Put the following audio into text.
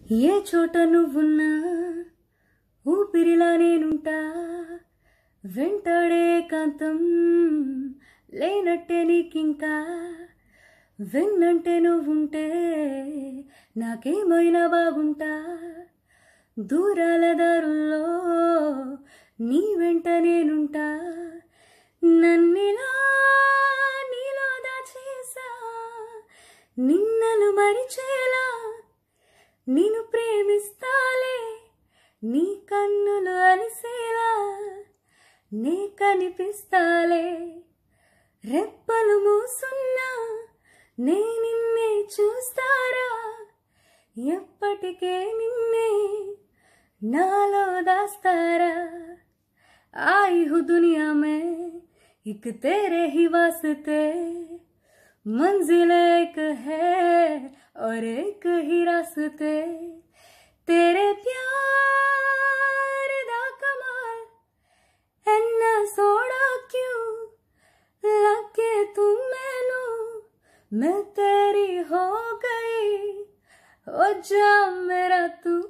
ఏ చోట నువ్వున్నా ఊపిరిలా నేనుంటా వెంటాడే కాంతం లేనట్టే నీకింకా వెన్నంటే నువ్వుంటే నాకేమైనా బాగుంటా దూరాల దారుల్లో నీ వెంట నేనుంటా నన్నిలా నీలో దాచేసా నిన్నలు మరిచేలా నిన్ను ప్రేమిస్తాలే నీ కన్నులు అలిసేలా నే కనిపిస్తాలే రెప్పలు మూసున్నా నే నిన్నే చూస్తారా ఎప్పటికే నిన్నే నాలో దాస్తారా आई हूँ दुनिया में एक तेरे ही वास्ते मंजिल एक है और एक ही रास्ते तेरे प्यार दा कमाल एन्ना सोड़ा क्यों लगे तुम मैनू मैं तेरी हो गई हो जा मेरा तू